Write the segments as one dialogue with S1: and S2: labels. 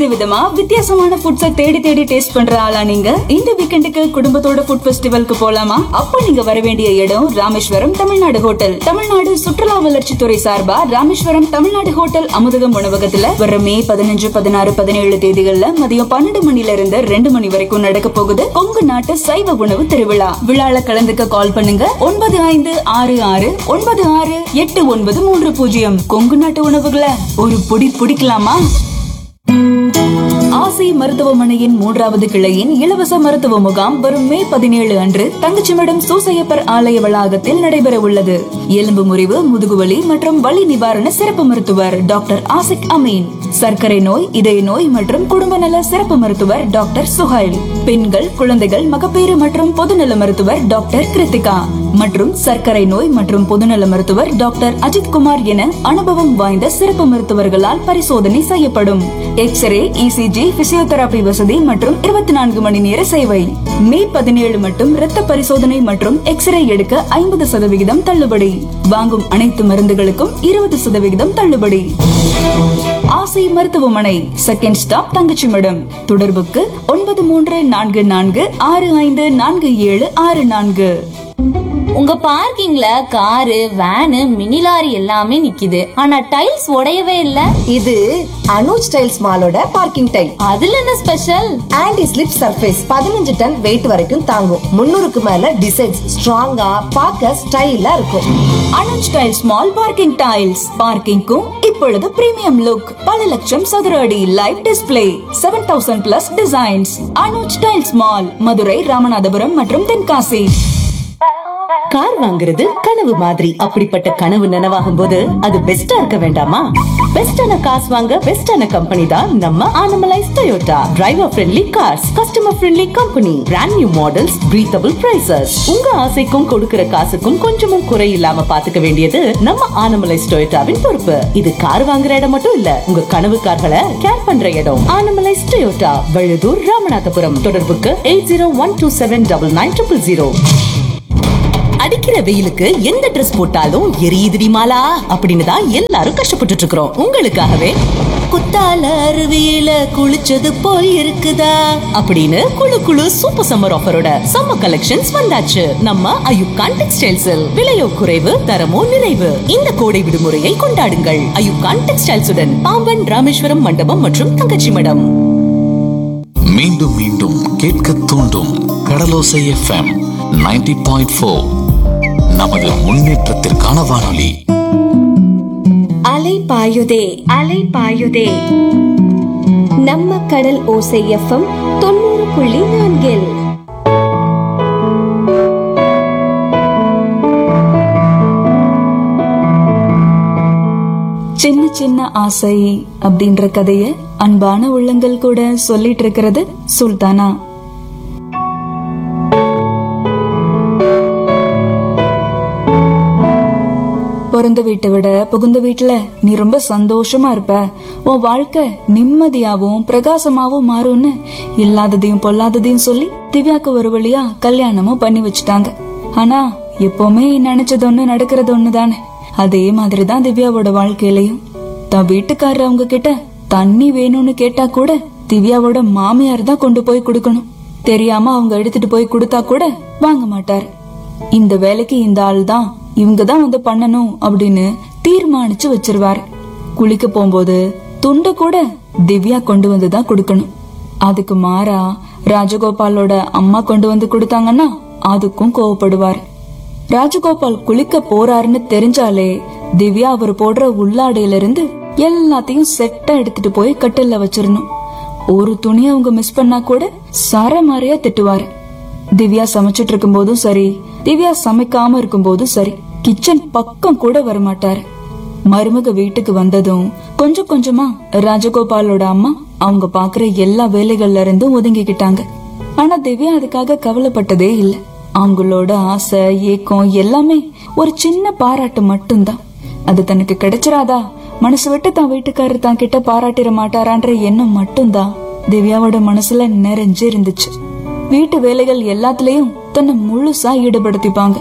S1: விதவிதமா வித்தியாசமான ஃபுட்ஸ தேடி தேடி டேஸ்ட் பண்ற ஆளா நீங்க இந்த வீக்கெண்டுக்கு குடும்பத்தோட ஃபுட் ஃபெஸ்டிவலுக்கு போலாமா அப்ப நீங்க வர வேண்டிய இடம் ராமேஸ்வரம் தமிழ்நாடு ஹோட்டல் தமிழ்நாடு சுற்றுலா வளர்ச்சித்துறை சார்பா ராமேஸ்வரம் தமிழ்நாடு ஹோட்டல் அமுதகம் உணவகத்துல வர மே பதினஞ்சு பதினாறு பதினேழு தேதிகள்ல மதியம் பன்னெண்டு மணில இருந்து ரெண்டு மணி வரைக்கும் நடக்க போகுது கொங்கு நாட்டு சைவ உணவு திருவிழா விழால கலந்துக்க கால் பண்ணுங்க ஒன்பது ஐந்து ஆறு ஆறு ஒன்பது ஆறு எட்டு ஒன்பது மூன்று பூஜ்ஜியம் கொங்கு நாட்டு உணவுகளை ஒரு பொடி பிடிக்கலாமா ஆசி மருத்துவமனையின் மூன்றாவது கிளையின் இலவச மருத்துவ முகாம் வரும் மே பதினேழு அன்று தங்கச்சிமடம் சூசையப்பர் ஆலய வளாகத்தில் நடைபெற உள்ளது எலும்பு முறிவு முதுகுவலி மற்றும் வலி நிவாரண சிறப்பு மருத்துவர் டாக்டர் ஆசிக் அமீன் சர்க்கரை நோய் இதய நோய் மற்றும் குடும்ப நல சிறப்பு மருத்துவர் டாக்டர் சுஹைல் பெண்கள் குழந்தைகள் மகப்பேறு மற்றும் பொதுநல மருத்துவர் டாக்டர் கிருத்திகா மற்றும் சர்க்கரை நோய் மற்றும் பொதுநல மருத்துவர் டாக்டர் அஜித் குமார் என அனுபவம் வாய்ந்த சிறப்பு மருத்துவர்களால் பரிசோதனை செய்யப்படும் எக்ஸ்ரே இசிஜி பிசியோதெரபி வசதி மற்றும் இருபத்தி நான்கு மணி நேர சேவை மே பதினேழு மட்டும் இரத்த பரிசோதனை மற்றும் எக்ஸ்ரே எடுக்க ஐம்பது சதவிகிதம் தள்ளுபடி வாங்கும் அனைத்து மருந்துகளுக்கும் இருபது சதவிகிதம் தள்ளுபடி ஆசை மருத்துவமனை செகண்ட் ஸ்டாப் தங்கச்சிமடம் தொடர்புக்கு ஒன்பது மூன்று நான்கு நான்கு ஆறு ஐந்து நான்கு ஏழு ஆறு நான்கு
S2: உங்க பார்க்கிங்ல காரு வேனு மினி லாரி எல்லாமே நிக்குது ஆனா டைல்ஸ் உடையவே இல்ல
S3: இது அனுஜ் டைல்ஸ் மாலோட பார்க்கிங் டைல்
S2: அதுல என்ன ஸ்பெஷல்
S3: ஆன்டி ஸ்லிப் சர்ஃபேஸ் பதினஞ்சு டன் வெயிட் வரைக்கும் தாங்கும் முன்னூறுக்கு மேல டிசைன்ஸ் ஸ்ட்ராங்கா பார்க்க ஸ்டைலா இருக்கும்
S1: Anuj tiles mall parking tiles பார்க்கிங்க்கும் இப்பொழுது பிரீமியம் லுக் பல லட்சம் சதுர அடி live display seven thousand plus designs Anuj tiles mall Madurai Ramanathapuram மற்றும் தென்காசி
S4: கார் வாங்குறது கனவு மாதிரி அப்படிப்பட்ட கனவு நனவாகும் போது அது பெஸ்டா இருக்க வேண்டாமா பெஸ்டான காசு வாங்க பெஸ்டான கம்பெனி தான் நம்ம Anamallais Toyota driver friendly cars customer friendly company brand new models breathable prices உங்க ஆசைக்கும் கொடுக்கிற காசுக்கும் கொஞ்சமும் குறை இல்லாம பாத்துக்க வேண்டியது நம்ம ஆனமலைஸ் டொயோட்டாவின் பொறுப்பு இது கார் வாங்குற இடம் மட்டும் இல்ல உங்க கனவு கார்களை கேர் பண்ற இடம் ஆனமலைஸ் டொயோட்டா வழுதூர் ராமநாதபுரம் தொடர்புக்கு eight zero one two seven double nine triple zero அடிக்கிற வெயிலுக்கு எந்த Dress போட்டாலும் எரியுதுடி மாலா அப்படின்னு தான் எல்லாரும் கஷ்டப்பட்டுட்டு இருக்கிறோம் உங்களுக்காகவே குத்தால அருவியில குளிச்சது போல் இருக்குதா அப்படின்னு குளு குளு சூப்பர் சம்மர் ஆஃபரோட சம்மர் கலெக்ஷன்ஸ் வந்தாச்சு நம்ம அயுப்கான் டெக்ஸ்டைல்ஸில் விலையோ குறைவு தரமோ நிறைவு இந்த கோடை விடுமுறையை கொண்டாடுங்கள் அயுப்கான் டெக்ஸ்டைல்ஸுடன் பாம்பன் ராமேஸ்வரம் மண்டபம் மற்றும் தங்கச்சி மடம்
S5: மீண்டும் மீண்டும் கேட்க தூண்டும் கடலோசை எஃப்எம் 90.4 பாயிண்ட் ஃபோர் நமது முன்னேற்றத்திற்கான வானொலி
S6: அலை பாயுதே அலை பாயுதே நம்ம கடல் ஓசை எஃப்எம் தொண்ணூறு புள்ளி நான்கில்
S1: சின்ன சின்ன ஆசை அப்படின்ற கதைய அன்பான உள்ளங்கள் கூட சொல்லிட்டு இருக்கிறது சுல்தானா பிறந்த வீட்டை விட புகுந்த வீட்டுல நீ ரொம்ப சந்தோஷமா இருப்ப உன் வாழ்க்கை நிம்மதியாவும் பிரகாசமாவும் மாறும்னு இல்லாததையும் பொல்லாததையும் சொல்லி திவ்யாக்கு ஒரு வழியா கல்யாணமும் பண்ணி வச்சுட்டாங்க ஆனா எப்பவுமே நினைச்சது ஒண்ணு நடக்கிறது ஒண்ணுதானே அதே மாதிரிதான் திவ்யாவோட வாழ்க்கையிலயும் தன் வீட்டுக்காரர் அவங்க கிட்ட தண்ணி வேணும்னு கேட்டா கூட திவ்யாவோட மாமியார் தான் கொண்டு போய் கொடுக்கணும் தெரியாம அவங்க எடுத்துட்டு போய் கொடுத்தா கூட வாங்க மாட்டார் இந்த வேலைக்கு இந்த ஆள் தான் இவங்க தான் வந்து பண்ணணும் அப்படின்னு தீர்மானிச்சு வச்சிருவாரு குளிக்க போகும்போது துண்டை கூட திவ்யா கொண்டு வந்து தான் கொடுக்கணும் அதுக்கு மாறா ராஜகோபாலோட அம்மா கொண்டு வந்து கொடுத்தாங்கன்னா அதுக்கும் கோவப்படுவார் ராஜகோபால் குளிக்க போறாருன்னு தெரிஞ்சாலே திவ்யா அவர் போடுற உள்ளாடையில இருந்து எல்லாத்தையும் செட்டா எடுத்துட்டு போய் கட்டில்ல வச்சிரணும் ஒரு துணி அவங்க மிஸ் பண்ணா கூட சரமாரியா திட்டுவாரு திவ்யா சமைச்சிட்டு இருக்கும் போதும் சரி திவ்யா சமைக்காம இருக்கும் போதும் சரி கிச்சன் பக்கம் கூட வரமாட்டாரு மருமக வீட்டுக்கு வந்ததும் கொஞ்சம் கொஞ்சமா ராஜகோபாலோட அம்மா அவங்க பாக்குற எல்லா வேலைகள்ல இருந்தும் ஒதுங்கிக்கிட்டாங்க ஆனா திவ்யா அதுக்காக கவலைப்பட்டதே இல்ல அவங்களோட ஆசை ஏக்கம் எல்லாமே ஒரு சின்ன பாராட்டு மட்டும்தான் அது தனக்கு கிடைச்சிராதா மனசு விட்டு தான் வீட்டுக்காரர் தான் கிட்ட பாராட்டிட மாட்டாரான்ற எண்ணம் மட்டும்தான் திவ்யாவோட மனசுல நிறைஞ்சு இருந்துச்சு வீட்டு வேலைகள் எல்லாத்துலயும் தன்னை முழுசா ஈடுபடுத்திப்பாங்க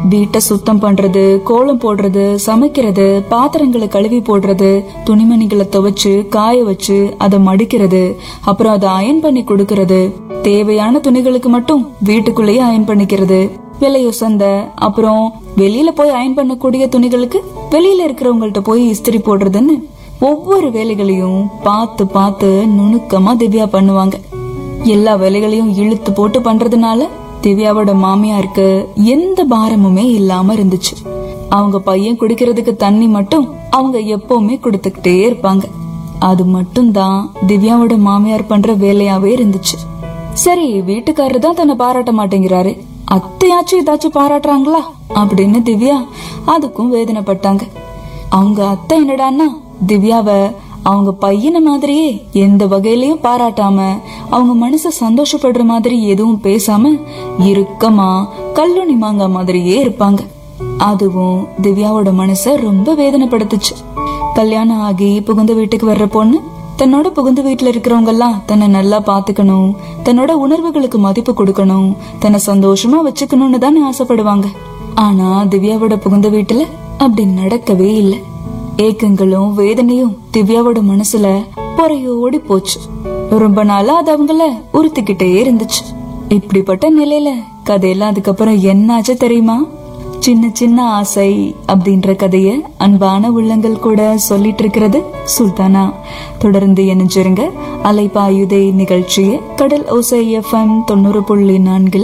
S1: வீட்டை சுத்தம் பண்றது கோலம் போடுறது சமைக்கிறது பாத்திரங்களை கழுவி போடுறது துணிமணிகளை துவைச்சு காய வச்சு அதை மடிக்கிறது அப்புறம் அதை அயன் பண்ணி கொடுக்கறது தேவையான துணிகளுக்கு மட்டும் வீட்டுக்குள்ளேயே அயன் பண்ணிக்கிறது விலையுசந்த அப்புறம் வெளியில போய் அயன் பண்ணக்கூடிய துணிகளுக்கு வெளியில இருக்கிறவங்கள்ட்ட போய் இஸ்திரி போடுறதுன்னு ஒவ்வொரு வேலைகளையும் பார்த்து பார்த்து நுணுக்கமா திவ்யா பண்ணுவாங்க எல்லா வேலைகளையும் இழுத்து போட்டு பண்றதுனால திவ்யாவோட மாமியாருக்கு எந்த பாரமுமே இல்லாம இருந்துச்சு அவங்க பையன் குடிக்கிறதுக்கு தண்ணி மட்டும் அவங்க எப்பவுமே கொடுத்துக்கிட்டே இருப்பாங்க அது மட்டும்தான் திவ்யாவோட மாமியார் பண்ற வேலையாவே இருந்துச்சு சரி வீட்டுக்காரரு தான் தன்னை பாராட்ட மாட்டேங்கிறாரு அத்தையாச்சும் ஏதாச்சும் பாராட்டுறாங்களா அப்படின்னு திவ்யா அதுக்கும் வேதனைப்பட்டாங்க அவங்க அத்தை என்னடான்னா திவ்யாவ அவங்க பையனை மாதிரியே எந்த வகையிலயும் பாராட்டாம அவங்க மனச சந்தோஷப்படுற மாதிரி எதுவும் பேசாம இறுக்கமா கல்லுனி மாங்கா மாதிரியே இருப்பாங்க அதுவும் திவ்யாவோட மனச ரொம்ப வேதனைப்படுத்துச்சு கல்யாணம் ஆகி புகுந்த வீட்டுக்கு வர்ற பொண்ணு தன்னோட புகுந்த வீட்டுல இருக்கிறவங்க எல்லாம் தன்னை நல்லா பாத்துக்கணும் தன்னோட உணர்வுகளுக்கு மதிப்பு கொடுக்கணும் தன்னை சந்தோஷமா வச்சுக்கணும்னு தானே ஆசைப்படுவாங்க ஆனா திவ்யாவோட புகுந்த வீட்டுல அப்படி நடக்கவே இல்லை ஏக்கங்களும் வேதனையும் திவ்யாவோட மனசுல பொறையோடி போச்சு ரொம்ப நாளா அது அவங்கள உறுத்திக்கிட்டே இருந்துச்சு இப்படிப்பட்ட நிலையில கதையெல்லாம் அதுக்கப்புறம் என்னாச்சு தெரியுமா சின்ன சின்ன ஆசை அப்படின்ற கதைய அன்பான உள்ளங்கள் கூட சொல்லிட்டு இருக்கிறது சுல்தானா தொடர்ந்து இணைஞ்சிருங்க அலைப்பாயுதே நிகழ்ச்சியை கடல் ஓசை எஃப்எம் தொண்ணூறு புள்ளி நான்குல